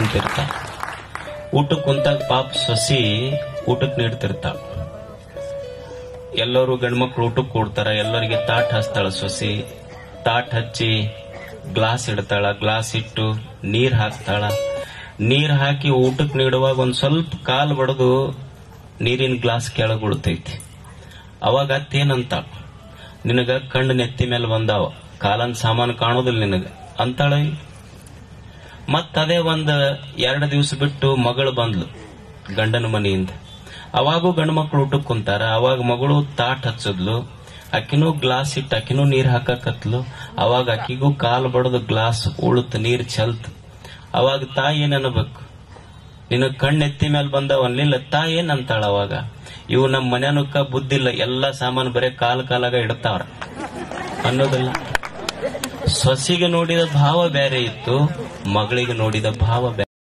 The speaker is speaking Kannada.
ಕುಂತಿರ್ತಾಳ ಊಟಕ್ಕೆ ಕುಂತಾಗ ಪಾಪ ಸೊಸಿ ಊಟಕ್ಕೆ ನೀಡ್ತಿರ್ತಾಳ ಎಲ್ಲರೂ ಗಂಡ್ಮಕ್ಳು ಊಟಕ್ಕೆ ಕೊಡ್ತಾರ ಎಲ್ಲರಿಗೆ ತಾಟ್ ಹಚ್ತಾಳ ಸೊಸಿ ತಾಟ್ ಹಚ್ಚಿ ಗ್ಲಾಸ್ ಇಡ್ತಾಳ ಗ್ಲಾಸ್ ಇಟ್ಟು ನೀರ್ ಹಾಕ್ತಾಳ ನೀರ್ ಹಾಕಿ ಊಟಕ್ಕೆ ನೀಡುವಾಗ ಒಂದ್ ಸ್ವಲ್ಪ ಕಾಲ್ ಬಡದು ನೀರಿನ ಗ್ಲಾಸ್ ಕೆಳಗ್ ಉಳ್ತೈತಿ ಅವಾಗ ಅತ್ತೇನಂತ ನಿನಗ ಕಣ್ಣು ನೆತ್ತಿ ಮೇಲೆ ಬಂದಾವ ಕಾಲನ್ ಸಾಮಾನು ಕಾಣೋದಿಲ್ಲ ನಿನಗ ಅಂತಾಳ ಇಲ್ಲ? ಮತ್ತ ಅದೇ ಒಂದ್ ಎರಡು ದಿವಸ ಬಿಟ್ಟು ಮಗಳು ಬಂದ್ಲು ಗಂಡನ ಮನೆಯಿಂದ ಅವಾಗೂ ಗಂಡು ಮಕ್ಳು ಊಟಕ್ಕೆ ಕುಂತಾರ ಅವಾಗ ಮಗಳು ತಾಟ್ ಹಚ್ಚದ್ಲು ಅಕ್ಕಿನೂ ಗ್ಲಾಸ್ ಇಟ್ಟು ಅಕ್ಕಿನೂ ನೀರ್ ಹಾಕಕತ್ಲು ಅವಾಗ ಅಕ್ಕಿಗೂ ಕಾಲ್ ಬಡದು ಗ್ಲಾಸ್ ಉಳುತ್ ನೀರ್ ಚಲ್ತ್ ಅವಾಗ ತಾಯಿ ಏನ್ ಅನ್ಬೇಕು ನಿನ್ನ ಕಣ್ಣು ಎತ್ತಿ ಮೇಲೆ ಬಂದವ ಅನ್ಲಿಲ್ಲ ತಾಯಿ ಏನ್ ಅಂತಾಳ ಅವಾಗ ಇವು ನಮ್ಮ ಮನ್ಯಾನುಕ್ಕ ಬುದ್ಧಿಲ್ಲ ಎಲ್ಲಾ ಸಾಮಾನು ಬರೇ ಕಾಲ್ ಕಾಲಾಗ ಇಡ್ತಾವ್ರ ಅನ್ನೋದಿಲ್ಲ ಸೊಸಿಗೆ ನೋಡಿದ ಭಾವ ಬೇರೆ ಇತ್ತು ಮಗಳಿಗೆ ನೋಡಿದ ಭಾವ ಬೇರೆ